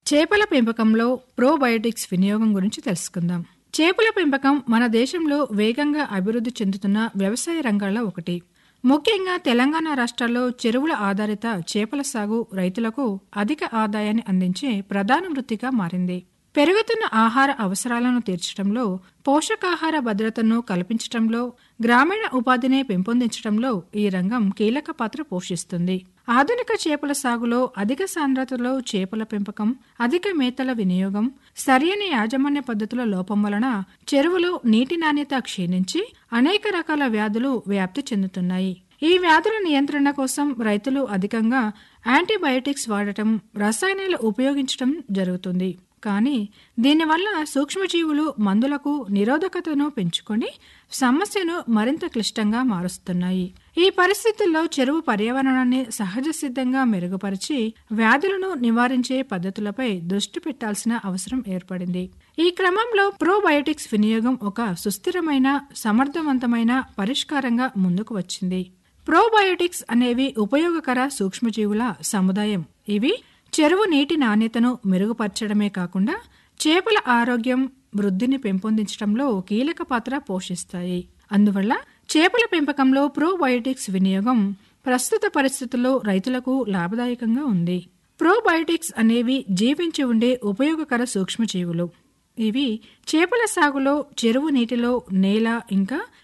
చేపల పెంపకంలో ప్రోబయోటిక్స్ వినియోగం గురించి తెలుసుకుందాం చేపల పెంపకం మన దేశంలో వేగంగా అభివృద్ధి చెందుతున్న వ్యవసాయ రంగాల్లో ఒకటి ముఖ్యంగా తెలంగాణ రాష్ట్రాల్లో చెరువుల ఆధారిత చేపల సాగు రైతులకు అధిక ఆదాయాన్ని అందించే ప్రధాన వృత్తిగా మారింది పెరుగుతున్న ఆహార అవసరాలను తీర్చడంలో పోషకాహార భద్రతను కల్పించడంలో గ్రామీణ ఉపాధిని పెంపొందించడంలో ఈ రంగం కీలక పాత్ర పోషిస్తుంది ఆధునిక చేపల సాగులో అధిక సాంద్రతలో చేపల పెంపకం అధిక మేతల వినియోగం సరియైన యాజమాన్య పద్ధతుల లోపం వలన చెరువులో నీటి నాణ్యత క్షీణించి అనేక రకాల వ్యాధులు వ్యాప్తి చెందుతున్నాయి ఈ వ్యాధుల నియంత్రణ కోసం రైతులు అధికంగా యాంటీబయోటిక్స్ వాడటం రసాయనాలు ఉపయోగించడం జరుగుతుంది కానీ దీనివల్ల సూక్ష్మజీవులు మందులకు నిరోధకతను పెంచుకొని సమస్యను మరింత క్లిష్టంగా మారుస్తున్నాయి ఈ పరిస్థితుల్లో చెరువు పర్యావరణాన్ని సహజ సిద్ధంగా మెరుగుపరిచి వ్యాధులను నివారించే పద్ధతులపై దృష్టి పెట్టాల్సిన అవసరం ఏర్పడింది ఈ క్రమంలో ప్రోబయోటిక్స్ వినియోగం ఒక సుస్థిరమైన సమర్థవంతమైన పరిష్కారంగా ముందుకు వచ్చింది ప్రోబయోటిక్స్ అనేవి ఉపయోగకర సూక్ష్మజీవుల సముదాయం ఇవి చెరువు నీటి నాణ్యతను మెరుగుపరచడమే కాకుండా చేపల ఆరోగ్యం వృద్ధిని పెంపొందించడంలో కీలక పాత్ర పోషిస్తాయి అందువల్ల చేపల పెంపకంలో ప్రోబయోటిక్స్ వినియోగం ప్రస్తుత పరిస్థితుల్లో రైతులకు లాభదాయకంగా ఉంది ప్రోబయోటిక్స్ అనేవి జీవించి ఉండే ఉపయోగకర సూక్ష్మజీవులు ఇవి చేపల సాగులో చెరువు నీటిలో నేల ఇంకా